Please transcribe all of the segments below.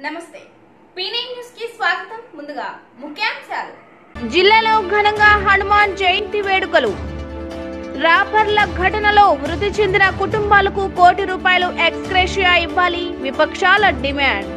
నమస్తే పీనే న్యూస్ కి స్వాగతం ముందుగా ముఖ్యాంశాలు జిల్లాలో ఘనంగా హనుమాన్ జయంతి వేడుకలు రాపర్ల ఘటనలో మృతి చెందిన కుటుంబాలకు కోటి రూపాయలు ఎక్స్గ్రేషియా ఇవ్వాలి విపక్షాల డిమాండ్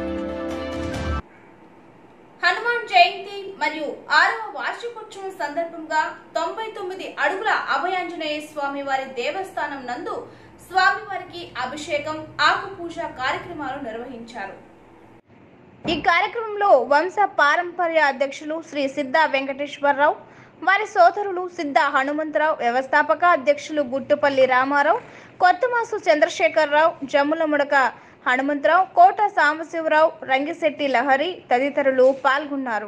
హనుమాన్ జయంతి మరియు ఆరవ వార్షికోత్సవం సందర్భంగా తొంభై తొమ్మిది అడుగుల అభయాంజనేయ స్వామి వారి దేవస్థానం నందు స్వామివారికి అభిషేకం ఆకు పూజ కార్యక్రమాలు నిర్వహించారు ఈ కార్యక్రమంలో వంశ పారంపర్య అధ్యక్షులు శ్రీ సిద్ధ వెంకటేశ్వరరావు వారి సోదరులు సిద్ధ హనుమంతరావు వ్యవస్థాపక అధ్యక్షులు గుట్టుపల్లి రామారావు కొత్తమాసు చంద్రశేఖరరావు జమ్ముల ముడక హనుమంతరావు కోట సాంబశివరావు రంగిశెట్టి లహరి తదితరులు పాల్గొన్నారు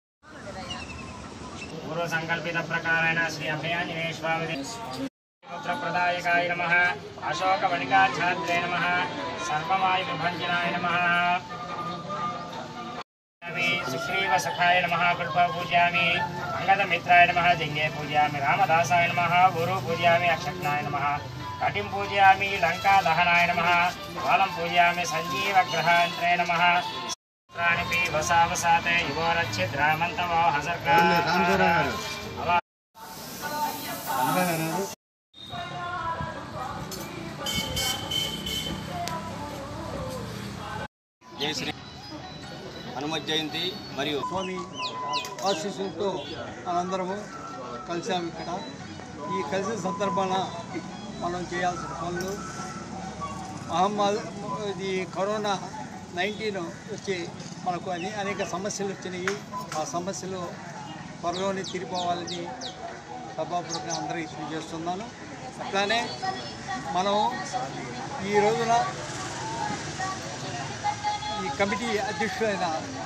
పూర్వ సంకల్పిత ప్రకారేణ శ్రీ అభయాంజనేయ స్వామి పుత్రప్రదాయకాయ నమ అశోక వణికాఛాద్రే నమ సర్వమాయ విభంజనాయ నమ సుగ్రీవ సఖాయ నమ పుష్ప పూజయామి అంగద మిత్రాయ నమ జింగే పూజయామి రామదాసాయ నమ గురు పూజయామి అక్షజ్ఞాయ నమ కటిం పూజయామి లంకా దహనాయ నమ బాలం పూజయామి సంజీవ గ్రహాంత్రే నమ ప్రాణిపి వసావసాతే యువరచ్చిద్రామంతవో హసర్గా జై శ్రీ హనుమత్ జయంతి మరియు స్వామి ఆశీస్సులతో మనందరము కలిసాము ఇక్కడ ఈ కలిసిన సందర్భాన మనం చేయాల్సిన పనులు మహమ్మారి ఇది కరోనా నైన్టీన్ వచ్చి మనకు అని అనేక సమస్యలు వచ్చినాయి ఆ సమస్యలు త్వరలోనే తీరిపోవాలని సభాపూర్వకంగా అందరికీ తెలియజేస్తున్నాను అట్లానే మనం ఈ రోజున ఈ కమిటీ అధ్యక్షుడైన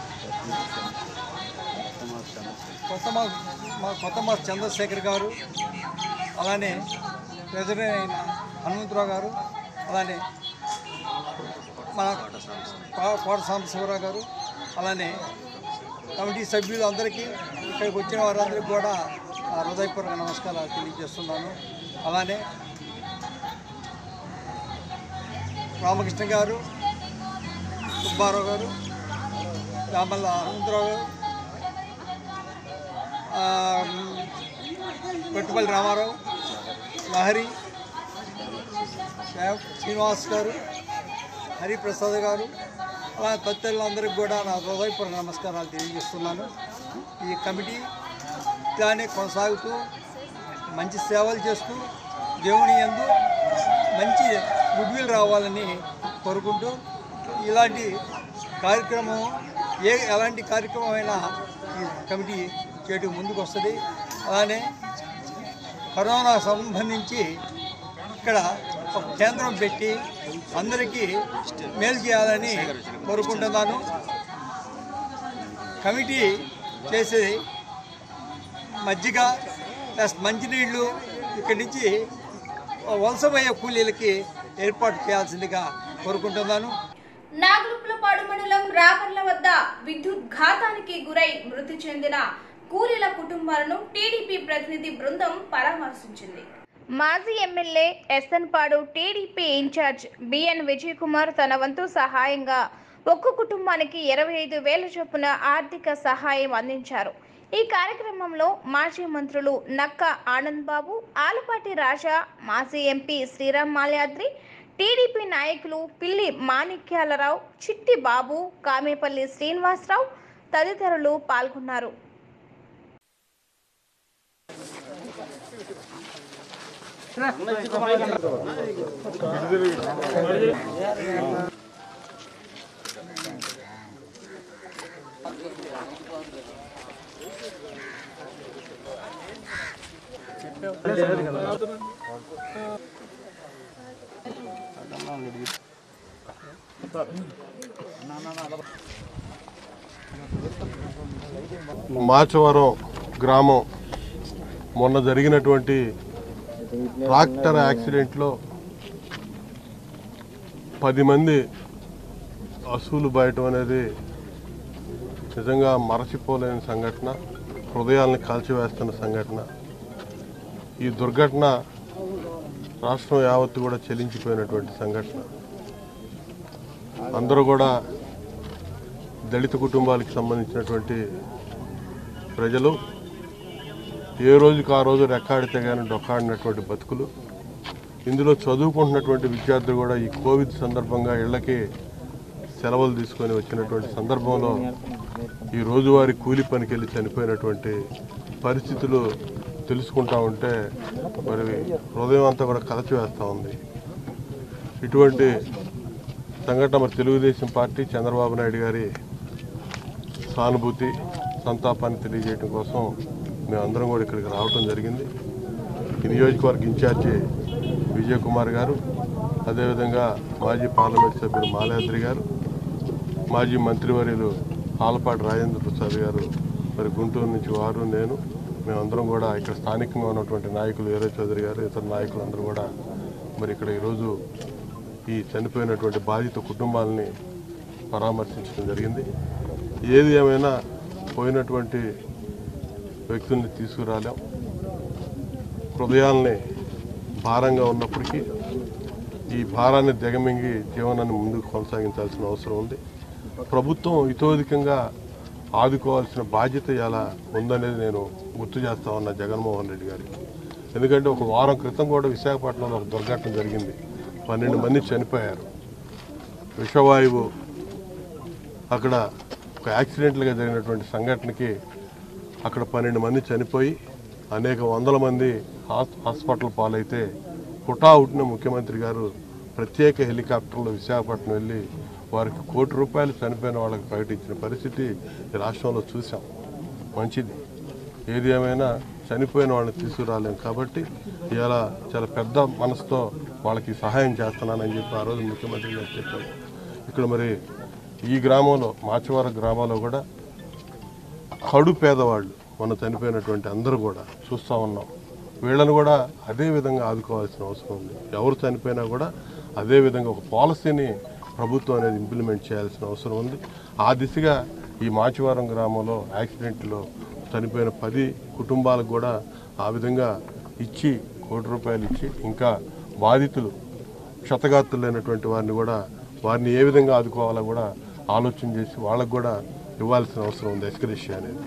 కొత్త మా మా కొత్త మా చంద్రశేఖర్ గారు అలానే ప్రెసిడెంట్ అయిన హనుమంతరావు గారు అలానే మన కో- కోట సాంబశివరావు గారు అలానే కమిటీ సభ్యులు అందరికీ ఇక్కడికి వచ్చిన వారందరికీ కూడా నా హృదయపూర్వక నమస్కారాలు తెలియజేస్తున్నాను అలానే రామకృష్ణ గారు సుబ్బారావు గారు రామల్ల హనుమంతరావు గారు ఆ, పెట్టుపల్లి రామారావు లహరి శేవ్ శ్రీనివాస్ గారు హరిప్రసాద్ గారు అలా తదితరులందరికీ కూడా నా హృదయపూర్వక నమస్కారాలు తెలియజేస్తున్నాను ఈ కమిటీ ఇట్లానే కొనసాగుతూ మంచి సేవలు చేస్తూ దేవుని యందు మంచి గుడ్విల్ రావాలని కోరుకుంటూ ఇలాంటి కార్యక్రమం ఏ ఎలాంటి కార్యక్రమం అయినా ఈ కమిటీ చేయడం ముందుకు వస్తుంది అలానే కరోనా సంబంధించి ఇక్కడ ఒక కేంద్రం పెట్టి అందరికీ మేలు చేయాలని కోరుకుంటున్నాను కమిటీ చేసేది మజ్జిగ ప్లస్ మంచినీళ్ళు ఇక్కడి నుంచి వలసపోయే కూలీలకి ఏర్పాటు చేయాల్సిందిగా కోరుకుంటున్నాను నాగులుపులపాడు మండలం రాపర్ల వద్ద విద్యుత్ ఘాతానికి గురై మృతి చెందిన కూలీల కుటుంబాలను టీడీపీ ప్రతినిధి బృందం పరామర్శించింది మాజీ ఎమ్మెల్యే ఎస్ఎన్ పాడు TDP incharge BN Vijay Kumar తన వంతు సహాయంగా ఒక్క కుటుంబానికి ఇరవై ఐదు వేల చొప్పున ఆర్థిక సహాయం అందించారు ఈ కార్యక్రమంలో మాజీ మంత్రులు నక్క ఆనంద్ బాబు ఆలపాటి రాజా మాజీ ఎంపీ శ్రీరామ్ మాల్యాద్రి టీడీపీ నాయకులు పిల్లి మాణిక్యాలరావు చిట్టి బాబు కామేపల్లి శ్రీనివాసరావు తదితరులు పాల్గొన్నారు మాచవరం గ్రామం మొన్న జరిగినటువంటి ట్రాక్టర్ యాక్సిడెంట్లో పది మంది అసూలు బయటం అనేది నిజంగా మరచిపోలేని సంఘటన హృదయాల్ని కాల్చివేస్తున్న సంఘటన ఈ దుర్ఘటన రాష్ట్రం యావత్తు కూడా చెలించిపోయినటువంటి సంఘటన అందరూ కూడా దళిత కుటుంబాలకు సంబంధించినటువంటి ప్రజలు ఏ రోజుకి ఆ రోజు రెక్కాడితే కానీ డొక్కాడినటువంటి బతుకులు ఇందులో చదువుకుంటున్నటువంటి విద్యార్థులు కూడా ఈ కోవిడ్ సందర్భంగా ఇళ్ళకి సెలవులు తీసుకొని వచ్చినటువంటి సందర్భంలో ఈ రోజువారీ కూలి పనికి వెళ్ళి చనిపోయినటువంటి పరిస్థితులు తెలుసుకుంటా ఉంటే మరి హృదయం అంతా కూడా కలచివేస్తూ ఉంది ఇటువంటి సంఘటన మరి తెలుగుదేశం పార్టీ చంద్రబాబు నాయుడు గారి సానుభూతి సంతాపాన్ని తెలియజేయడం కోసం మేమందరం కూడా ఇక్కడికి రావటం జరిగింది ఈ నియోజకవర్గ ఇన్ఛార్జి విజయ్ కుమార్ గారు అదేవిధంగా మాజీ పార్లమెంట్ సభ్యులు మాలాద్రి గారు మాజీ మంత్రివర్యులు ఆలపాటి రాజేంద్ర ప్రసాద్ గారు మరి గుంటూరు నుంచి వారు నేను మేమందరం కూడా ఇక్కడ స్థానికంగా ఉన్నటువంటి నాయకులు వీర చౌదరి గారు ఇతర నాయకులందరూ కూడా మరి ఇక్కడ ఈరోజు ఈ చనిపోయినటువంటి బాధిత కుటుంబాలని పరామర్శించడం జరిగింది ఏది ఏమైనా పోయినటువంటి వ్యక్తుల్ని తీసుకురాలేం హృదయాల్ని భారంగా ఉన్నప్పటికీ ఈ భారాన్ని దిగమింగి జీవనాన్ని ముందుకు కొనసాగించాల్సిన అవసరం ఉంది ప్రభుత్వం ఇతోధికంగా ఆదుకోవాల్సిన బాధ్యత ఎలా ఉందనేది నేను గుర్తు చేస్తా ఉన్నా జగన్మోహన్ రెడ్డి గారికి ఎందుకంటే ఒక వారం క్రితం కూడా విశాఖపట్నంలో ఒక దుర్ఘటన జరిగింది పన్నెండు మంది చనిపోయారు విషవాయువు అక్కడ ఒక యాక్సిడెంట్లుగా జరిగినటువంటి సంఘటనకి అక్కడ పన్నెండు మంది చనిపోయి అనేక వందల మంది హాస్- హాస్పిటల్ పాలైతే హుటాహుటిన ముఖ్యమంత్రి గారు ప్రత్యేక హెలికాప్టర్లో విశాఖపట్నం వెళ్ళి వారికి కోటి రూపాయలు చనిపోయిన వాళ్ళకి ప్రకటించిన పరిస్థితి ఈ రాష్ట్రంలో చూసాం మంచిది ఏది ఏమైనా చనిపోయిన వాళ్ళని తీసుకురాలేం కాబట్టి ఇలా చాలా పెద్ద మనసుతో వాళ్ళకి సహాయం చేస్తున్నానని చెప్పి ఆ రోజు ముఖ్యమంత్రి గారు చెప్పారు ఇక్కడ మరి ఈ గ్రామంలో మాచవర గ్రామంలో కూడా కడు పేదవాళ్ళు మన చనిపోయినటువంటి అందరూ కూడా చూస్తూ ఉన్నాం వీళ్ళని కూడా అదే విధంగా ఆదుకోవాల్సిన అవసరం ఉంది ఎవరు చనిపోయినా కూడా అదే విధంగా ఒక పాలసీని ప్రభుత్వం అనేది ఇంప్లిమెంట్ చేయాల్సిన అవసరం ఉంది ఆ దిశగా ఈ మాచివారం గ్రామంలో యాక్సిడెంట్లో చనిపోయిన పది కుటుంబాలకు కూడా ఆ విధంగా ఇచ్చి కోటి రూపాయలు ఇచ్చి ఇంకా బాధితులు క్షతగాత్రులైనటువంటి వారిని కూడా వారిని ఏ విధంగా ఆదుకోవాలో కూడా ఆలోచన చేసి వాళ్ళకు కూడా ఇవ్వాల్సిన అవసరం ఉంది ఎస్కరేషియా అనేది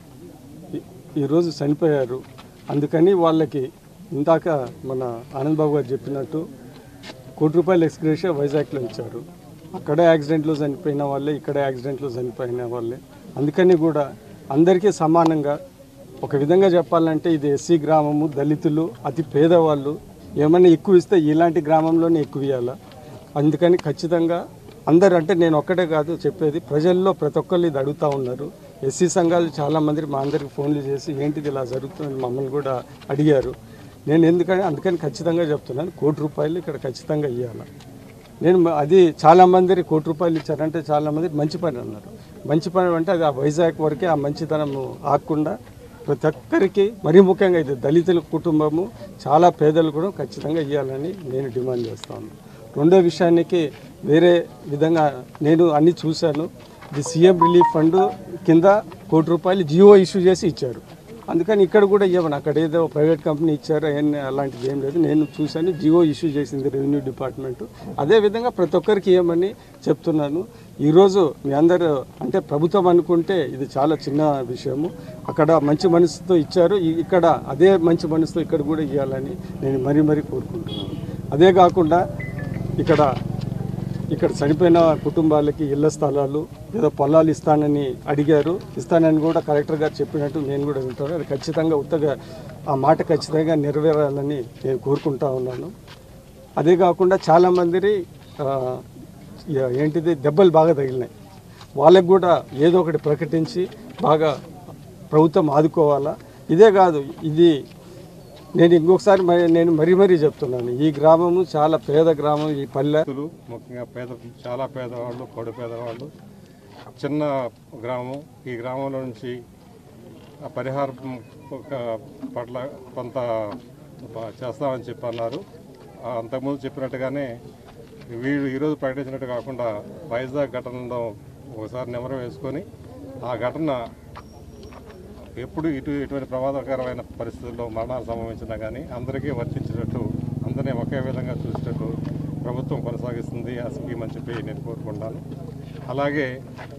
ఈ- ఈరోజు చనిపోయారు అందుకని వాళ్ళకి ఇందాక మన ఆనంద్ బాబు గారు చెప్పినట్టు కోటి రూపాయలు ఎక్స్గ్రేషియా వైజాగ్లో ఇచ్చారు అక్కడే యాక్సిడెంట్లో చనిపోయిన వాళ్ళే ఇక్కడ యాక్సిడెంట్లో చనిపోయిన వాళ్ళే అందుకని కూడా అందరికీ సమానంగా ఒక విధంగా చెప్పాలంటే ఇది ఎస్సీ గ్రామము దళితులు అతి పేదవాళ్ళు ఏమైనా ఎక్కువ ఇస్తే ఇలాంటి గ్రామంలోనే ఎక్కువ ఇవ్వాలా అందుకని ఖచ్చితంగా అందరు అంటే నేను ఒక్కటే కాదు చెప్పేది ప్రజల్లో ప్రతి ఒక్కళ్ళు ఇది అడుగుతూ ఉన్నారు ఎస్సీ సంఘాలు చాలామంది మా అందరికి ఫోన్లు చేసి ఏంటిది ఇలా జరుగుతుందని మమ్మల్ని కూడా అడిగారు నేను ఎందుకని అందుకని ఖచ్చితంగా చెప్తున్నాను కోటి రూపాయలు ఇక్కడ ఖచ్చితంగా ఇవ్వాలి నేను మ- అది చాలామంది కోటి రూపాయలు ఇచ్చారంటే చాలామంది మంచి పని అన్నారు మంచి పని అంటే అది ఆ వైజాగ్ వరకే ఆ మంచితనం ఆకుండా ప్రతి ఒక్కరికి మరీ ముఖ్యంగా ఇది దళితుల కుటుంబము చాలా పేదలు కూడా ఖచ్చితంగా ఇవ్వాలని నేను డిమాండ్ చేస్తాను రెండో విషయానికి వేరే విధంగా నేను అన్ని చూశాను ఇది సీఎం రిలీఫ్ ఫండ్ కింద కోటి రూపాయలు జియో ఇష్యూ చేసి ఇచ్చారు అందుకని ఇక్కడ కూడా ఇవ్వను అక్కడ ఏదో ప్రైవేట్ కంపెనీ ఇచ్చారు అవన్నీ అలాంటిది ఏం లేదు నేను చూశాను జియో ఇష్యూ చేసింది రెవెన్యూ డిపార్ట్మెంట్ అదేవిధంగా ప్రతి ఒక్కరికి ఇవ్వమని చెప్తున్నాను ఈరోజు మీ అందరు అంటే ప్రభుత్వం అనుకుంటే ఇది చాలా చిన్న విషయము అక్కడ మంచి మనసుతో ఇచ్చారు ఈ- ఇక్కడ అదే మంచి మనసుతో ఇక్కడ కూడా ఇవ్వాలని నేను మరీ మరీ కోరుకుంటున్నాను అదే కాకుండా ఇక్కడ ఇక్కడ చనిపోయిన కుటుంబాలకి ఇళ్ల స్థలాలు ఏదో పొలాలు ఇస్తానని అడిగారు ఇస్తానని కూడా కలెక్టర్ గారు చెప్పినట్టు నేను కూడా వింటాను అది ఖచ్చితంగా ఉత్తగా ఆ మాట ఖచ్చితంగా నెరవేరాలని నేను కోరుకుంటా ఉన్నాను అదే కాకుండా చాలామంది ఆ, ఇ- ఏంటిది దెబ్బలు బాగా తగిలినాయి వాళ్ళకు కూడా ఏదో ఒకటి ప్రకటించి బాగా ప్రభుత్వం ఆదుకోవాలా ఇదే కాదు ఇది నేను ఇంకొకసారి మరి- నేను మరీ మరీ చెప్తున్నాను ఈ గ్రామము చాలా పేద గ్రామం ఈ పల్లె రైతులు ముఖ్యంగా పేద చాలా పేదవాళ్ళు కడు పేదవాళ్ళు చిన్న గ్రామం ఈ గ్రామంలో నుంచి ఆ పరిహారం ఒక పట్ల కొంత ప- చేస్తామని చెప్పి అన్నారు ఆ అంతకుముందు చెప్పినట్టుగానే వీళ్ళు ఈరోజు ప్రకటించినట్టు కాకుండా వైజాగ్ ఘటనలో ఒకసారి నెమరు వేసుకొని ఆ ఘటన ఎప్పుడు ఇటు ఇటువంటి ప్రమాదకరమైన పరిస్థితుల్లో మరణాలు సంభవించినా కానీ అందరికీ వర్తించేటట్టు అందరినీ ఒకే విధంగా చూసేటట్టు ప్రభుత్వం కొనసాగిస్తుంది ఆ స్కీమ్ అని చెప్పి నేను కోరుకుంటాను అలాగే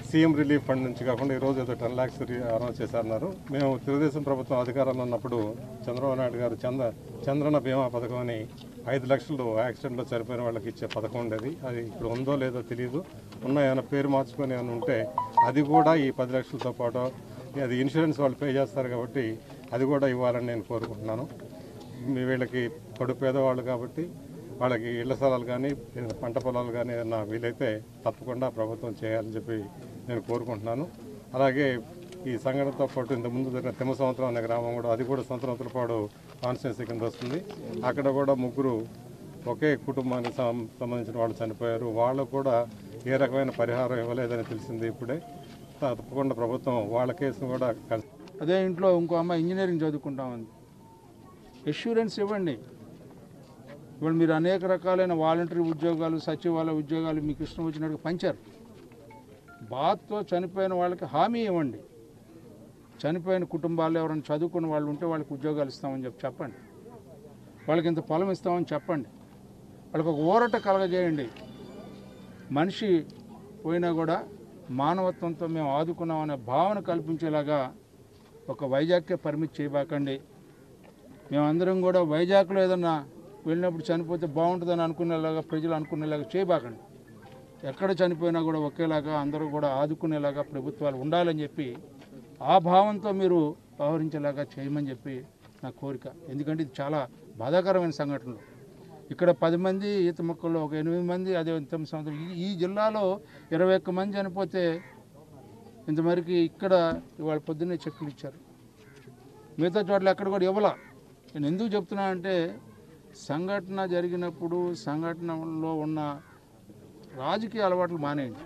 సీఎం రిలీఫ్ ఫండ్ నుంచి కాకుండా ఈరోజు ఏదో టెన్ ల్యాక్స్ అనౌన్స్ చేశారన్నారు మేము తెలుగుదేశం ప్రభుత్వం అధికారంలో ఉన్నప్పుడు చంద్రబాబు నాయుడు గారు చంద్ర చంద్రన బీమా పథకం అని ఐదు లక్షలు యాక్సిడెంట్లో చనిపోయిన వాళ్ళకి ఇచ్చే పథకం ఉండేది అది ఇప్పుడు ఉందో లేదో తెలియదు ఉన్న ఏమైనా పేరు మార్చుకొని ఏమైనా ఉంటే అది కూడా ఈ పది లక్షలతో పాటు అది ఇన్సూరెన్స్ వాళ్ళు పే చేస్తారు కాబట్టి అది కూడా ఇవ్వాలని నేను కోరుకుంటున్నాను మీ వీళ్ళకి కడు పేదవాళ్ళు కాబట్టి వాళ్ళకి ఇళ్ల స్థలాలు కానీ పంట పొలాలు కానీ ఏదైనా వీలైతే తప్పకుండా ప్రభుత్వం చేయాలని చెప్పి నేను కోరుకుంటున్నాను అలాగే ఈ సంఘటనతో పాటు ఇంత ముందు జరిగిన తిమ్మ సంవత్సరం అనే గ్రామం కూడా అది కూడా సంవత్సరం పాడు కాన్స్టిట్యున్సీ కింద వస్తుంది అక్కడ కూడా ముగ్గురు ఒకే కుటుంబానికి సం- సంబంధించిన వాళ్ళు చనిపోయారు వాళ్ళకు కూడా ఏ రకమైన పరిహారం ఇవ్వలేదని తెలిసింది ఇప్పుడే తప్పకుండా ప్రభుత్వం వాళ్ళ కేసును కూడా కన్- అదే ఇంట్లో ఇంకో అమ్మాయి ఇంజనీరింగ్ చదువుకుంటామంది ఎష్యూరెన్స్ ఇవ్వండి ఇప్పుడు మీరు అనేక రకాలైన వాలంటరీ ఉద్యోగాలు సచివాలయ ఉద్యోగాలు మీకు ఇష్టం వచ్చినట్టుగా పంచారు బాత్తో చనిపోయిన వాళ్ళకి హామీ ఇవ్వండి చనిపోయిన కుటుంబాలు ఎవరైనా చదువుకున్న వాళ్ళు ఉంటే వాళ్ళకి ఉద్యోగాలు ఇస్తామని చెప్పి చెప్పండి వాళ్ళకి ఇంత పొలం ఇస్తామని చెప్పండి వాళ్ళకి ఒక ఊరట కలగజేయండి మనిషి పోయినా కూడా మానవత్వంతో మేము ఆదుకున్నామనే భావన కల్పించేలాగా ఒక వైజాగ్కే పరిమితి చేయబాకండి మేమందరం కూడా వైజాగ్లో ఏదన్నా వెళ్ళినప్పుడు చనిపోతే బాగుంటుందని అనుకునేలాగా ప్రజలు అనుకునేలాగా చేయబాకండి ఎక్కడ చనిపోయినా కూడా ఒకేలాగా అందరూ కూడా ఆదుకునేలాగా ప్రభుత్వాలు ఉండాలని చెప్పి ఆ భావంతో మీరు వ్యవహరించేలాగా చేయమని చెప్పి నా కోరిక ఎందుకంటే ఇది చాలా బాధాకరమైన సంఘటనలు ఇక్కడ పది మంది ఈత మొక్కల్లో ఒక ఎనిమిది మంది అదే తొమ్మిది సంవత్సరం ఈ- ఈ జిల్లాలో ఇరవై ఒక్క మంది చనిపోతే ఇంతవరకు ఇక్కడ ఇవాళ పొద్దున్నే చెక్కులు ఇచ్చారు మిగతా చోట్ల ఎక్కడ కూడా ఇవ్వాల నేను ఎందుకు చెప్తున్నా అంటే సంఘటన జరిగినప్పుడు సంఘటనలో ఉన్న రాజకీయ అలవాట్లు మానేయండి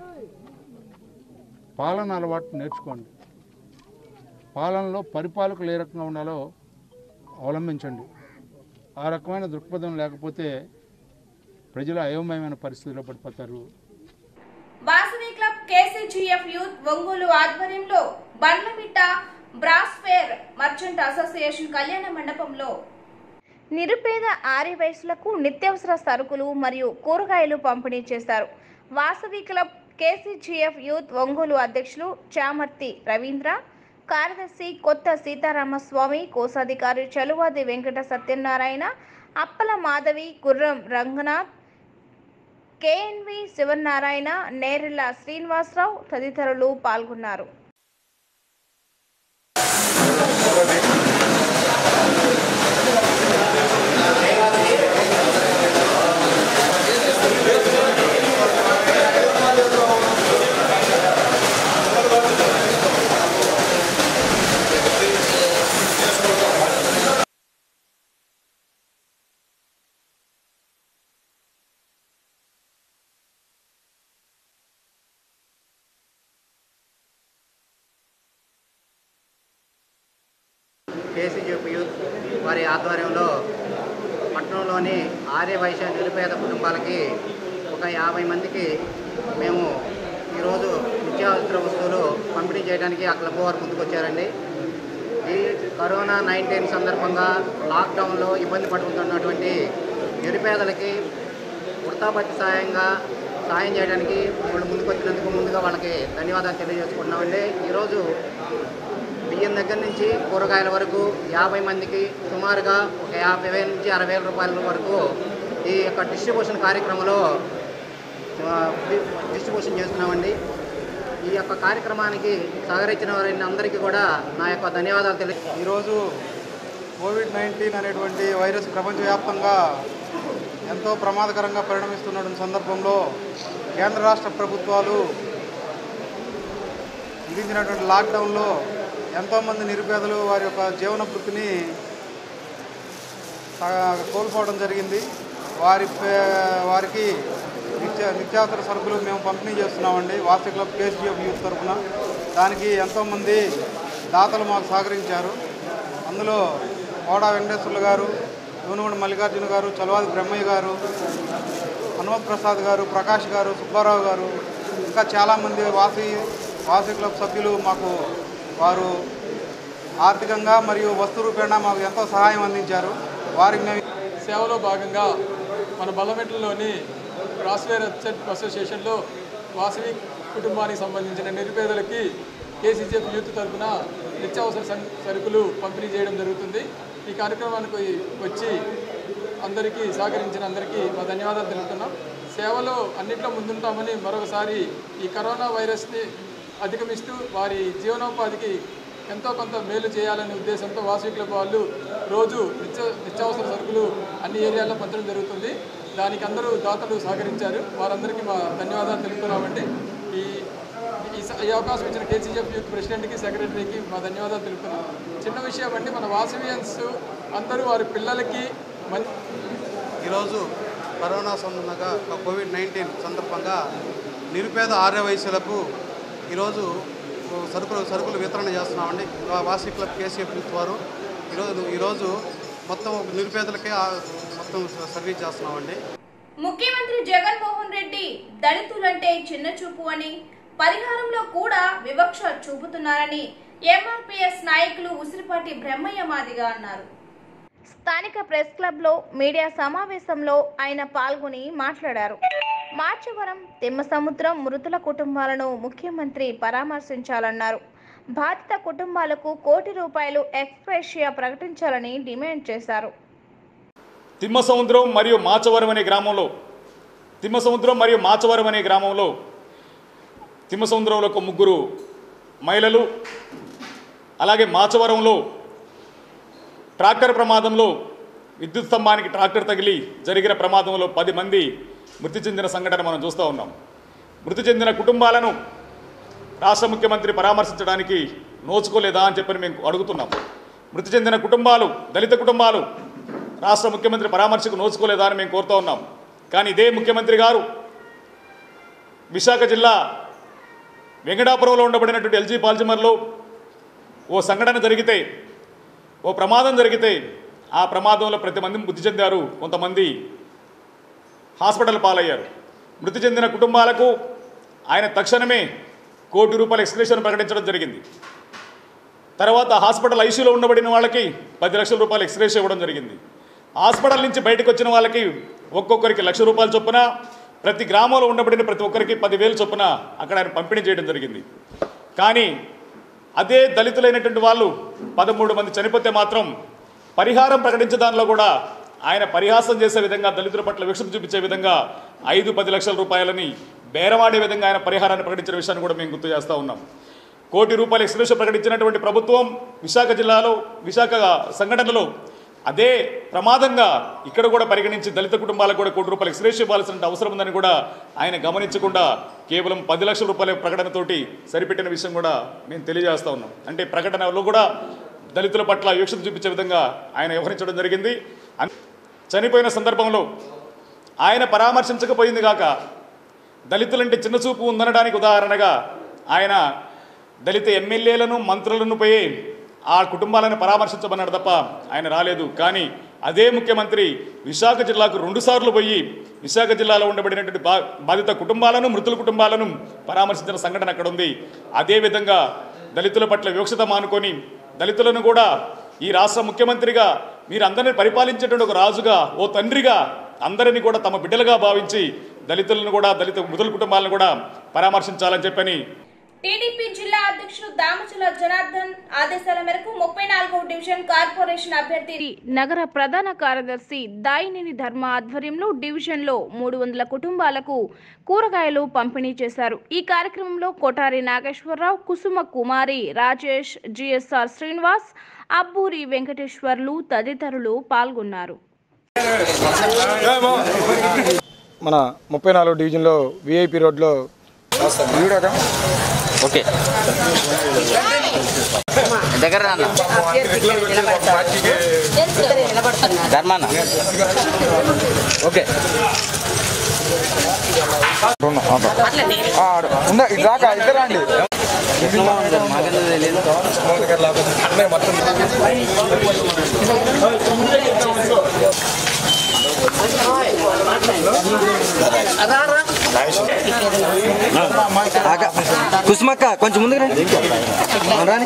పాలన అలవాటు నేర్చుకోండి పాలనలో పరిపాలకులు ఏ రకంగా ఉండాలో అవలంబించండి ఆ రకమైన దృక్పథం లేకపోతే ప్రజలు అయోమయమైన పరిస్థితిలో పడిపోతారు Vasavi club KCGF youth Ongole ఆధ్వర్యంలో Bandlamitta brass fair merchant association కళ్యాణ మండపంలో నిరుపేద ఆరి వయసులకు నిత్యావసర సరుకులు మరియు కూరగాయలు పంపిణీ చేశారు Vasavi club KCGF youth Ongole అధ్యక్షులు చామర్తి రవీంద్ర కార్యదర్శి కొత్త సీతారామస్వామి కోశాధికారి చలువాది వెంకట సత్యనారాయణ అప్పల మాధవి గుర్రం రంగనాథ్ కేఎన్వి శివనారాయణ నేరెళ్ల శ్రీనివాసరావు తదితరులు పాల్గొన్నారు కేసీజీఎఫ్ యూత్ వారి ఆధ్వర్యంలో పట్టణంలోని ఆర్య వైశ్య నిరుపేద కుటుంబాలకి ఒక యాభై మందికి మేము ఈరోజు నిత్యావసర వస్తువులు పంపిణీ చేయడానికి ఆ క్లబ్ వారు ముందుకొచ్చారండి ఈ కరోనా నైన్టీన్ సందర్భంగా లాక్డౌన్లో ఇబ్బంది పడుతున్నటువంటి నిరుపేదలకి వృత్తాపత్తి సాయంగా సాయం చేయడానికి వాళ్ళు ముందుకొచ్చినందుకు ముందుగా వాళ్ళకి ధన్యవాదాలు తెలియజేసుకుంటున్నామండి ఈరోజు బియ్యం దగ్గర నుంచి కూరగాయల వరకు యాభై మందికి సుమారుగా ఒక యాభై వేల నుంచి అరవై వేల రూపాయల వరకు ఈ యొక్క డిస్ట్రిబ్యూషన్ కార్యక్రమంలో ఆ, డి- డిస్ట్రిబ్యూషన్ చేస్తున్నామండి ఈ యొక్క కార్యక్రమానికి సహకరించిన వారిని అందరికీ కూడా నా యొక్క ధన్యవాదాలు తెలియ ఈరోజు కోవిడ్ నైన్టీన్ అనేటువంటి వైరస్ ప్రపంచవ్యాప్తంగా ఎంతో ప్రమాదకరంగా పరిణమిస్తున్న సందర్భంలో కేంద్ర రాష్ట్ర ప్రభుత్వాలు విధించినటువంటి లాక్డౌన్లో ఎంతోమంది నిరుపేదలు వారి యొక్క జీవన వృత్తిని ఆ, కోల్పోవడం జరిగింది వారి పే- వారికి నిత్య నిత్యావసర సరుకులు మేము పంపిణీ చేస్తున్నామండి వాసి క్లబ్ కేసీఎఫ్ యూత్ తరఫున దానికి ఎంతోమంది దాతలు మాకు సహకరించారు అందులో కోడా వెంకటేశ్వర్లు గారు యూనగొండ మల్లికార్జున గారు చలవాది బ్రహ్మయ్య గారు హనుమత్ ప్రసాద్ గారు ప్రకాష్ గారు సుబ్బారావు గారు ఇంకా చాలామంది వాసి వాసి క్లబ్ సభ్యులు మాకు వారు ఆర్థికంగా మరియు వస్తు రూపేణా మాకు ఎంతో సహాయం అందించారు వారికి మేము సేవలో భాగంగా మన బల్లమెట్లలోని క్రాస్వేర్ అసోసియేషన్లో వాసవి కుటుంబానికి సంబంధించిన నిరుపేదలకి కేసీజీఎఫ్ యూత్ తరఫున నిత్యావసర సన్- సరుకులు పంపిణీ చేయడం జరుగుతుంది ఈ కార్యక్రమానికి వచ్చి అందరికీ సహకరించిన అందరికీ మా ధన్యవాదాలు తెలుపుతున్నాం సేవలో అన్నింటిలో ముందుంటామని మరొకసారి ఈ కరోనా వైరస్ని అధిగమిస్తూ వారి జీవనోపాధికి ఎంతో కొంత మేలు చేయాలనే ఉద్దేశంతో వాసవి క్లబ్ వాళ్ళు రోజు నిత్య నిత్యావసర సరుకులు అన్ని ఏరియాల్లో పంచడం జరుగుతుంది దానికి అందరూ దాతలు సహకరించారు వారందరికీ మా ధన్యవాదాలు తెలుపుతున్నామండి ఈ ఈ స- ఈ అవకాశం ఇచ్చిన కేసీఎఫ్ యూత్ ప్రెసిడెంట్కి సెక్రటరీకి మా ధన్యవాదాలు తెలుపుతున్నాం చిన్న విషయం అండి మన వాసవియన్స్ అందరూ వారి పిల్లలకి మం ఈరోజు కరోనా సంబంధంగా కోవిడ్ నైన్టీన్ సందర్భంగా నిరుపేద ఆర్య వయసులకు ఈరోజు సరుకులు సరుకులు వితరణ చేస్తున్నామండి వా- వాసి క్లబ్ కేసీఎఫ్ యూత్ వారు ఈరోజు ఈరోజు మొత్తం నిరుపేదలకే ఆ మొత్తం సర్వీస్ చేస్తున్నామండి ముఖ్యమంత్రి జగన్మోహన్ రెడ్డి దళితులంటే చిన్న చూపు అని పరిహారంలో కూడా వివక్ష చూపుతున్నారని ఎంఆర్పీఎస్ నాయకులు ఉసిరిపాటి బ్రహ్మయ్య మాదిగా అన్నారు స్థానిక ప్రెస్ క్లబ్లో మీడియా సమావేశంలో ఆయన పాల్గొని మాట్లాడారు మార్చవరం తిమ్మసముద్రం మృతుల కుటుంబాలను ముఖ్యమంత్రి పరామర్శించాలన్నారు బాధిత కుటుంబాలకు కోటి రూపాయలు ఎక్స్ప్రెషియా ప్రకటించాలని డిమాండ్ చేశారు తిమ్మసముద్రం మరియు మాచవరం అనే గ్రామంలో తిమ్మసముద్రం మరియు మాచవరం అనే గ్రామంలో తిమ్మసముద్రంలో ఒక ముగ్గురు మహిళలు అలాగే మాచవరంలో ట్రాక్టర్ ప్రమాదంలో విద్యుత్ స్తంభానికి ట్రాక్టర్ తగిలి జరిగిన ప్రమాదంలో పది మంది మృతి చెందిన సంఘటన మనం చూస్తూ ఉన్నాం మృతి చెందిన కుటుంబాలను రాష్ట్ర ముఖ్యమంత్రి పరామర్శించడానికి నోచుకోలేదా అని చెప్పని మేము అడుగుతున్నాం మృతి చెందిన కుటుంబాలు దళిత కుటుంబాలు రాష్ట్ర ముఖ్యమంత్రి పరామర్శకు నోచుకోలేదా అని మేము కోరుతూ ఉన్నాం కానీ ఇదే ముఖ్యమంత్రి గారు విశాఖ జిల్లా వెంకటాపురంలో ఉండబడినటువంటి ఎల్జీ పాల్జిమర్లో ఓ సంఘటన జరిగితే ఓ ప్రమాదం జరిగితే ఆ ప్రమాదంలో ప్రతి మంది మృతి చెందారు కొంతమంది హాస్పిటల్ పాలయ్యారు మృతి చెందిన కుటుంబాలకు ఆయన తక్షణమే కోటి రూపాయల ఎక్స్క్రేషన్ ప్రకటించడం జరిగింది తర్వాత హాస్పిటల్ ఐసీలో ఉండబడిన వాళ్ళకి పది లక్షల రూపాయలు ఎక్స్గ్రేషన్ ఇవ్వడం జరిగింది హాస్పిటల్ నుంచి బయటకు వచ్చిన వాళ్ళకి ఒక్కొక్కరికి లక్ష రూపాయలు చొప్పున ప్రతి గ్రామంలో ఉండబడిన ప్రతి ఒక్కరికి పదివేలు చొప్పున అక్కడ ఆయన పంపిణీ చేయడం జరిగింది కానీ అదే దళితులైనటువంటి వాళ్ళు పదమూడు మంది చనిపోతే మాత్రం పరిహారం ప్రకటించే దానిలో కూడా ఆయన పరిహాసం చేసే విధంగా దళితుల పట్ల విక్షత చూపించే విధంగా ఐదు పది లక్షల రూపాయలని బేరవాడే విధంగా ఆయన పరిహారాన్ని ప్రకటించిన విషయాన్ని కూడా మేము గుర్తు చేస్తూ ఉన్నాం కోటి రూపాయల ఎక్స్ప్రెషన్ ప్రకటించినటువంటి ప్రభుత్వం విశాఖ జిల్లాలో విశాఖ సంఘటనలో అదే ప్రమాదంగా ఇక్కడ కూడా పరిగణించి దళిత కుటుంబాలకు కూడా కోటి రూపాయలు ఎక్స్ప్రెషన్ ఇవ్వాల్సిన అవసరం ఉందని కూడా ఆయన గమనించకుండా కేవలం పది లక్షల రూపాయల ప్రకటనతోటి సరిపెట్టిన విషయం కూడా మేము తెలియజేస్తా ఉన్నాం అంటే ప్రకటనలో కూడా దళితుల పట్ల వివక్షత చూపించే విధంగా ఆయన వ్యవహరించడం జరిగింది అన్- చనిపోయిన సందర్భంలో ఆయన పరామర్శించకపోయింది కాక దళితులంటే చిన్న చూపు ఉందనడానికి ఉదాహరణగా ఆయన దళిత ఎమ్మెల్యేలను మంత్రులను పోయి ఆ కుటుంబాలను పరామర్శించమన్నాడు తప్ప ఆయన రాలేదు కానీ అదే ముఖ్యమంత్రి విశాఖ జిల్లాకు రెండుసార్లు పోయి విశాఖ జిల్లాలో ఉండబడినటువంటి బా బాధిత కుటుంబాలను మృతుల కుటుంబాలను పరామర్శించిన సంఘటన అక్కడ ఉంది అదేవిధంగా దళితుల పట్ల వివక్షత మానుకొని దళితులను కూడా ఈ రాష్ట్ర ముఖ్యమంత్రిగా మీరు అందరిని పరిపాలించేటువంటి ఒక రాజుగా ఓ తండ్రిగా అందరినీ కూడా తమ బిడ్డలుగా భావించి దళితులను కూడా దళిత మృతుల కుటుంబాలను కూడా పరామర్శించాలని చెప్పని టీడీపీ జిల్లా అధ్యక్షుడు దామచల జనార్దన్ ఆదేశాల మేరకు ముప్పై నాలుగవ డివిజన్ కార్పొరేషన్ అభ్యర్థి నగర ప్రధాన కార్యదర్శి దాయినేని ధర్మ ఆధ్వర్యంలో డివిజన్లో మూడు వందల కుటుంబాలకు కూరగాయలు పంపిణీ చేశారు ఈ కార్యక్రమంలో కోటారి నాగేశ్వరరావు కుసుమ కుమారి రాజేష్ జిఎస్ఆర్ శ్రీనివాస్ అబ్బూరి వెంకటేశ్వర్లు తదితరులు పాల్గొన్నారు మన ముప్పై నాలుగు డివిజన్లో విఐపి రోడ్లో ఓకే దగ్గర రాన్న ధర్మాన ఓకే ఉందా ఇటు రాక ఇద్దరు రండి కుసుమక్క కొంచెం ముందుకు రండి రాని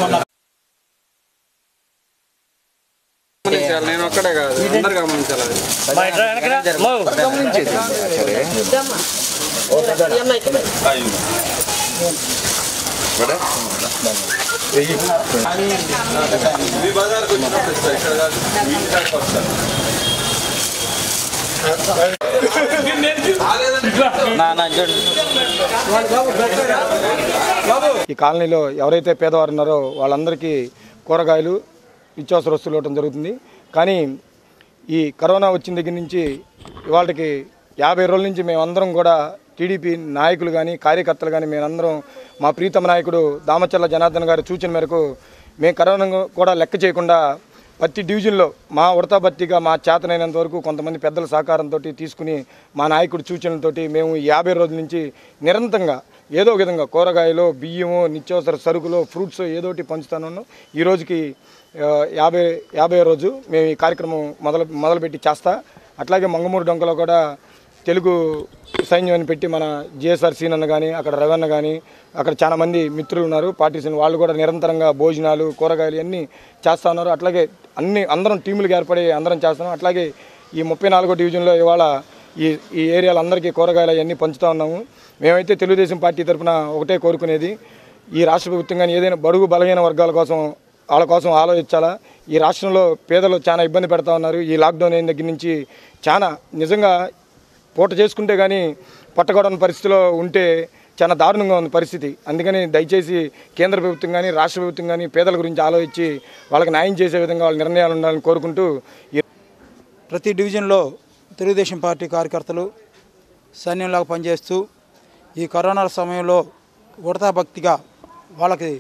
నేను ఒక్కడే కాదు అందరు గమనించాలి అది. గమనించేది ఈ కాలనీలో ఎవరైతే పేదవారు ఉన్నారో వాళ్ళందరికీ కూరగాయలు నిత్యావసర వస్తువులు ఇవ్వడం జరుగుతుంది కానీ ఈ కరోనా వచ్చిన దగ్గర నుంచి ఇవాళకి యాభై రోజుల నుంచి మేమందరం కూడా టీడీపీ నాయకులు కానీ కార్యకర్తలు కానీ మేమందరం మా ప్రీతమ నాయకుడు దామచర్ల జనార్దన్ గారి సూచన మేరకు మేము కరోనా కూడా లెక్క చేయకుండా ప్రతి డివిజన్లో మా ఉడతా భర్తీగా మా చేతనైనంత వరకు కొంతమంది పెద్దల సహకారంతో తీసుకుని మా నాయకుడి సూచనలతోటి మేము ఈ యాభై రోజుల నుంచి నిరంతరంగా ఏదో ఒక విధంగా కూరగాయలు బియ్యము నిత్యావసర సరుకులు ఫ్రూట్స్ ఏదోటి పంచుతాను ఈ రోజుకి ఆ, యాభై యాభై రోజు మేము ఈ కార్యక్రమం మొదలు మొదలుపెట్టి చేస్తా అట్లాగే మంగమూరు డొంకలో కూడా తెలుగు సైన్యం అని పెట్టి మన జిఎస్ఆర్ సీన్ అన్న కానీ అక్కడ రవన్న కానీ అక్కడ చాలా మంది మిత్రులు ఉన్నారు పార్టీసీన్ వాళ్ళు కూడా నిరంతరంగా భోజనాలు కూరగాయలు అన్నీ చేస్తూ ఉన్నారు అట్లాగే అన్ని అందరం టీములుగా ఏర్పడి అందరం చేస్తున్నాం అట్లాగే ఈ ముప్పై నాలుగో డివిజన్లో ఇవాళ ఈ ఈ ఏరియాలో అందరికీ కూరగాయలు అవన్నీ పంచుతూ ఉన్నాము మేమైతే తెలుగుదేశం పార్టీ తరఫున ఒకటే కోరుకునేది ఈ రాష్ట్ర ప్రభుత్వం కానీ ఏదైనా బడుగు బలహీన వర్గాల కోసం వాళ్ళ కోసం ఆలోచించాలా ఈ రాష్ట్రంలో పేదలు చాలా ఇబ్బంది పెడతా ఉన్నారు ఈ లాక్డౌన్ అయిన దగ్గర నుంచి చాలా నిజంగా పూట చేసుకుంటే కానీ పట్టకూడని పరిస్థితిలో ఉంటే చాలా దారుణంగా ఉంది పరిస్థితి అందుకని దయచేసి కేంద్ర ప్రభుత్వం కానీ రాష్ట్ర ప్రభుత్వం కానీ పేదల గురించి ఆలోచించి వాళ్ళకి న్యాయం చేసే విధంగా వాళ్ళ నిర్ణయాలు ఉండాలని కోరుకుంటూ ఈ ప్రతి డివిజన్లో తెలుగుదేశం పార్టీ కార్యకర్తలు సైన్యంలాగా పనిచేస్తూ ఈ కరోనా సమయంలో ఉడతా భక్తిగా వాళ్ళకి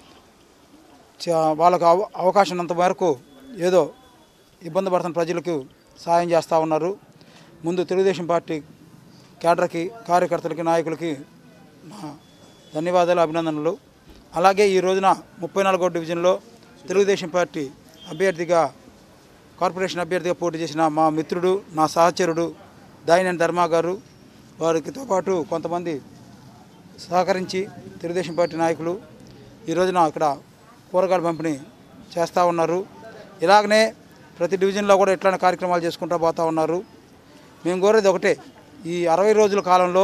చ- వాళ్ళకు అవ- అవకాశం ఉన్నంత వరకు ఏదో ఇబ్బంది పడుతున్న ప్రజలకు సాయం చేస్తూ ఉన్నారు ముందు తెలుగుదేశం పార్టీ కేడర్కి కార్యకర్తలకి నాయకులకి నా ధన్యవాదాలు అభినందనలు అలాగే ఈ రోజున ముప్పై నాలుగో డివిజన్లో తెలుగుదేశం పార్టీ అభ్యర్థిగా కార్పొరేషన్ అభ్యర్థిగా పోటీ చేసిన మా మిత్రుడు నా సహచరుడు దాయినేని ధర్మా గారు వారితో పాటు కొంతమంది సహకరించి తెలుగుదేశం పార్టీ నాయకులు ఈ రోజున ఇక్కడ కూరగాయల పంపిణీ చేస్తూ ఉన్నారు ఇలాగనే ప్రతి డివిజన్లో కూడా ఇట్లాంటి కార్యక్రమాలు చేసుకుంటూ పోతూ ఉన్నారు మేము కోరేది ఒకటే ఈ అరవై రోజుల కాలంలో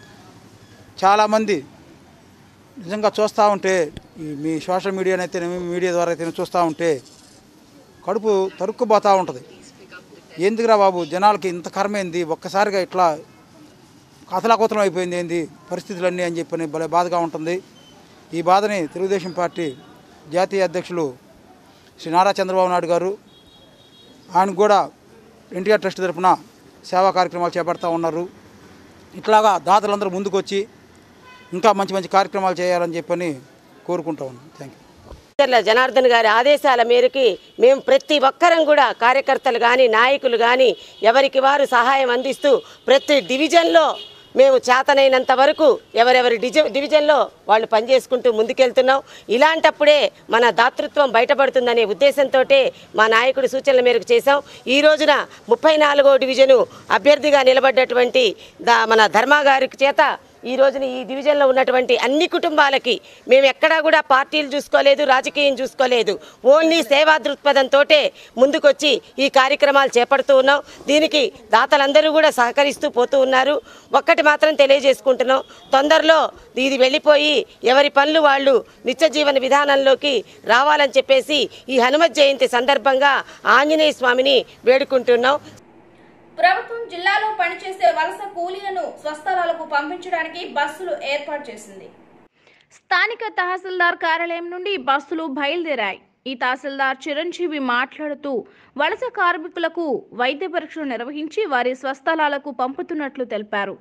చాలామంది నిజంగా చూస్తూ ఉంటే ఈ మీ సోషల్ మీడియానైతే మీడియా ద్వారా అయితే చూస్తూ ఉంటే కడుపు తరుక్కుపోతూ ఉంటుంది ఎందుకురా బాబు జనాలకి ఇంత కర్మేంది ఒక్కసారిగా ఇట్లా కథలాకుతలం అయిపోయింది ఏంది పరిస్థితులన్నీ అని చెప్పని భలే బాధగా ఉంటుంది ఈ బాధని తెలుగుదేశం పార్టీ జాతీయ అధ్యక్షులు శ్రీ నారా చంద్రబాబు నాయుడు గారు ఆయన కూడా ఎన్టీఆర్ ట్రస్ట్ తరఫున సేవా కార్యక్రమాలు చేపడతా ఉన్నారు ఇట్లాగా దాతలందరూ ముందుకొచ్చి ఇంకా మంచి మంచి కార్యక్రమాలు చేయాలని చెప్పని కోరుకుంటా ఉన్నాను థ్యాంక్ యూ చర్ల జనార్దన్ గారి ఆదేశాల మేరకి మేము ప్రతి ఒక్కరం కూడా కార్యకర్తలు కానీ నాయకులు కానీ ఎవరికి వారు సహాయం అందిస్తూ ప్రతి డివిజన్లో మేము చేతనైనంత వరకు ఎవరెవరి డిజ డివిజన్లో వాళ్ళు పనిచేసుకుంటూ ముందుకెళ్తున్నాం ఇలాంటప్పుడే మన దాతృత్వం బయటపడుతుందనే ఉద్దేశంతో మా నాయకుడి సూచనల మేరకు చేశాం ఈ రోజున ముప్పై నాలుగో డివిజను అభ్యర్థిగా నిలబడ్డటువంటి దా మన ధర్మా గారి చేత ఈ రోజున ఈ డివిజన్లో ఉన్నటువంటి అన్ని కుటుంబాలకి మేము ఎక్కడా కూడా పార్టీలు చూసుకోలేదు రాజకీయం చూసుకోలేదు ఓన్లీ సేవా దృక్పథంతో ముందుకొచ్చి ఈ కార్యక్రమాలు చేపడుతూ ఉన్నాం దీనికి దాతలందరూ కూడా సహకరిస్తూ పోతూ ఉన్నారు ఒక్కటి మాత్రం తెలియజేసుకుంటున్నాం తొందరలో ఇది వెళ్ళిపోయి ఎవరి పనులు వాళ్ళు నిత్య జీవన విధానంలోకి రావాలని చెప్పేసి ఈ హనుమత్ జయంతి సందర్భంగా ఆంజనేయ స్వామిని వేడుకుంటున్నాం ప్రభుత్వం జిల్లాలో పనిచేసే వలస కూలీలను స్వస్థలాలకు పంపించడానికి బస్సులు ఏర్పాటు చేసింది స్థానిక తహసీల్దార్ కార్యాలయం నుండి బస్సులు బయలుదేరాయి ఈ తహసీల్దార్ చిరంజీవి మాట్లాడుతూ వలస కార్మికులకు వైద్య పరీక్షలు నిర్వహించి వారి స్వస్థలాలకు పంపుతున్నట్లు తెలిపారు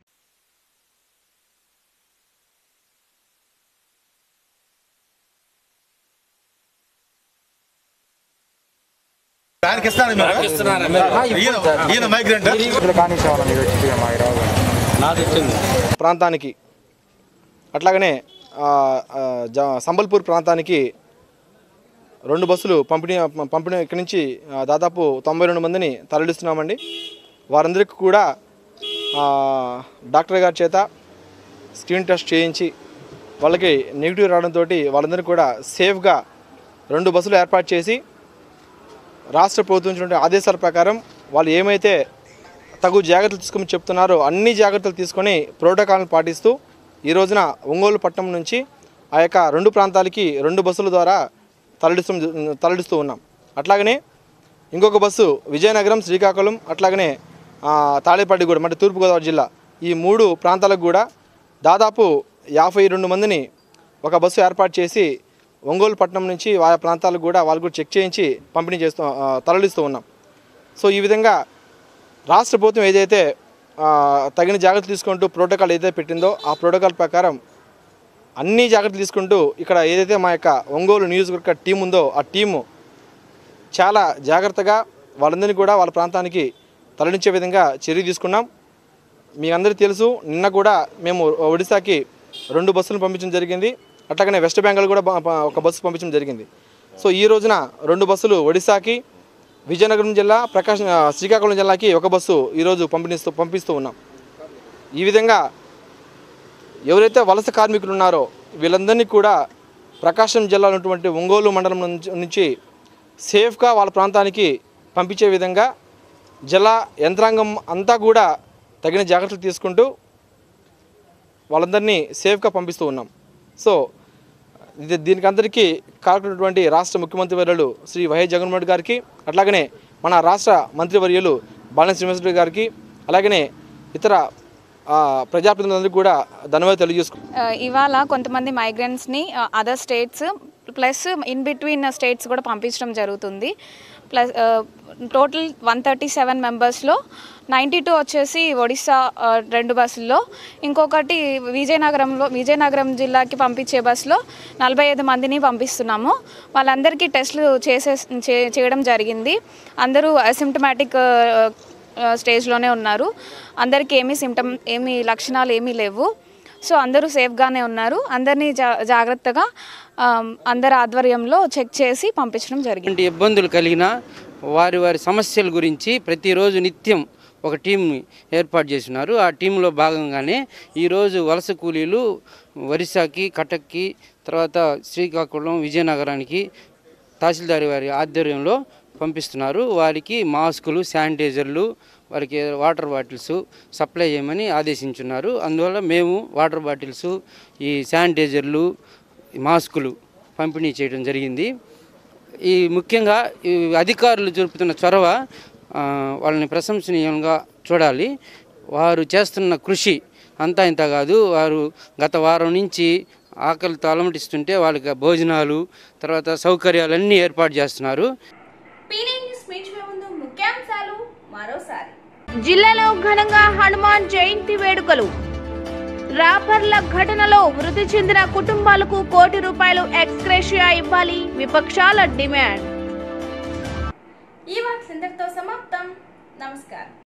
ప్రాంతానికి అట్లాగనే ఆ, ఆ, జ- సంబల్పూర్ ప్రాంతానికి రెండు బస్సులు పంపిణీ పంపిణీ ఇక్కడి నుంచి ఆ, దాదాపు తొంభై రెండు మందిని తరలిస్తున్నామండి వారందరికీ కూడా ఆ, డాక్టర్ గారి చేత స్క్రీన్ టెస్ట్ చేయించి వాళ్ళకి నెగిటివ్ రావడంతో వాళ్ళందరికీ కూడా సేఫ్గా రెండు బస్సులు ఏర్పాటు చేసి రాష్ట్ర ప్రభుత్వం ఇచ్చినటువంటి ఆదేశాల ప్రకారం వాళ్ళు ఏమైతే తగు జాగ్రత్తలు తీసుకోమని చెప్తున్నారో అన్ని జాగ్రత్తలు తీసుకొని ప్రోటోకాల్ని పాటిస్తూ ఈ రోజున ఒంగోలు పట్టణం నుంచి ఆ యొక్క రెండు ప్రాంతాలకి రెండు బస్సుల ద్వారా తరలిస్తూ తరలిస్తూ ఉన్నాం అట్లాగనే ఇంకొక బస్సు విజయనగరం శ్రీకాకుళం అట్లాగనే ఆ, తాడేపల్లిగూడెం అంటే తూర్పుగోదావరి జిల్లా ఈ మూడు ప్రాంతాలకు కూడా దాదాపు యాభై రెండు మందిని ఒక బస్సు ఏర్పాటు చేసి ఒంగోలు పట్టణం నుంచి ఆయా ప్రాంతాలకు కూడా వాళ్ళు కూడా చెక్ చేయించి పంపిణీ చేస్తూ ఆ, తరలిస్తూ ఉన్నాం సో ఈ విధంగా రాష్ట్ర ప్రభుత్వం ఏదైతే ఆ, తగిన జాగ్రత్తలు తీసుకుంటూ ప్రోటోకాల్ ఏదైతే పెట్టిందో ఆ ప్రోటోకాల్ ప్రకారం అన్ని జాగ్రత్తలు తీసుకుంటూ ఇక్కడ ఏదైతే మా యొక్క ఒంగోలు నియోజకవర్గ టీం ఉందో ఆ టీము చాలా జాగ్రత్తగా వాళ్ళందరినీ కూడా వాళ్ళ ప్రాంతానికి తరలించే విధంగా చర్య తీసుకున్నాం మీ అందరికీ తెలుసు నిన్న కూడా మేము ఒడిశాకి రెండు బస్సులు పంపించడం జరిగింది అట్లాగనే వెస్ట్ బెంగాల్ కూడా ప- ప- ఒక బస్సు పంపించడం జరిగింది సో ఈ రోజున రెండు బస్సులు ఒడిశాకి విజయనగరం జిల్లా ప్రకాశం ఆ, శ్రీకాకుళం జిల్లాకి ఒక బస్సు ఈరోజు పంపిణీస్తూ పంపిస్తూ ఉన్నాం ఈ విధంగా ఎవరైతే వలస కార్మికులు ఉన్నారో వీళ్ళందరినీ కూడా ప్రకాశం జిల్లాలో ఉన్నటువంటి ఒంగోలు మండలం నుంచి నుంచి సేఫ్గా వాళ్ళ ప్రాంతానికి పంపించే విధంగా జిల్లా యంత్రాంగం అంతా కూడా తగిన జాగ్రత్తలు తీసుకుంటూ వాళ్ళందరినీ సేఫ్గా పంపిస్తూ ఉన్నాం సో ఇది దీనికి అందరికీ కాకున్నటువంటి రాష్ట్ర ముఖ్యమంత్రి వర్యులు శ్రీ వైఎస్ జగన్మోహన్ రెడ్డి గారికి అట్లాగనే మన రాష్ట్ర మంత్రివర్యులు బాలిన శ్రీనివాసరెడ్డి గారికి అలాగనే ఇతర ఆ, ప్రజాప్రతినిధులందరికీ కూడా ధన్యవాదాలు తెలియజేసుకు ఆ, ఇవాళ కొంతమంది మైగ్రెంట్స్ని other states plus in between states కూడా పంపించడం జరుగుతుంది plus total one thirty seven మెంబర్స్లో నైంటీ టూ వచ్చేసి ఒడిస్సా ఆ, రెండు బస్సుల్లో ఇంకొకటి విజయనగరంలో విజయనగరం జిల్లాకి పంపించే బస్సులో నలభై ఐదు మందిని పంపిస్తున్నాము వాళ్ళందరికీ టెస్టులు చేసే చే- చేయడం జరిగింది అందరూ అసిమ్టమాటిక్ స్టేజ్లోనే ఉన్నారు అందరికీ ఏమీ సిమ్టమ్ ఏమీ లక్షణాలు ఏమీ లేవు సో అందరూ సేఫ్గానే ఉన్నారు అందరినీ జా జాగ్రత్తగా ఆ, అందరి ఆధ్వర్యంలో చెక్ చేసి పంపించడం జరిగింది ఎటువంటి ఇబ్బందులు కలిగినా వారి వారి సమస్యల గురించి ప్రతిరోజు నిత్యం ఒక టీం ఏర్పాటు చేసినారు ఆ టీంలో భాగంగానే ఈరోజు వలస కూలీలు ఒరిస్సాకి కటక్కి తర్వాత శ్రీకాకుళం విజయనగరానికి తహసీల్దార్ వారి ఆధ్వర్యంలో పంపిస్తున్నారు వారికి మాస్కులు శానిటైజర్లు వారికి వాటర్ బాటిల్స్ సప్లై చేయమని ఆదేశించున్నారు అందువల్ల మేము వాటర్ బాటిల్స్ ఈ శానిటైజర్లు ఈ మాస్కులు పంపిణీ చేయడం జరిగింది ఈ ముఖ్యంగా ఈ అధికారులు చూపుతున్న చొరవ ఆ, వాళ్ళని ప్రశంసనీయంగా చూడాలి వారు చేస్తున్న కృషి అంతా ఇంత కాదు వారు గత వారం నుంచి ఆకలితో అలమటిస్తుంటే వాళ్ళకి భోజనాలు తర్వాత సౌకర్యాలన్నీ ఏర్పాటు చేస్తున్నారు పీనే న్యూస్ మీచే ముందు ముఖ్యాంశాలు మరోసారి జిల్లాలో ఘనంగా హనుమాన్ జయంతి వేడుకలు రాపర్ల ఘటనలో మృతి చెందిన కుటుంబాలకు కోటి రూపాయలు ఎక్స్గ్రేషియా ఇవ్వాలి విపక్షాల డిమాండ్ ఈ వార్తలు ఇంతటితో సమాప్తం నమస్కారం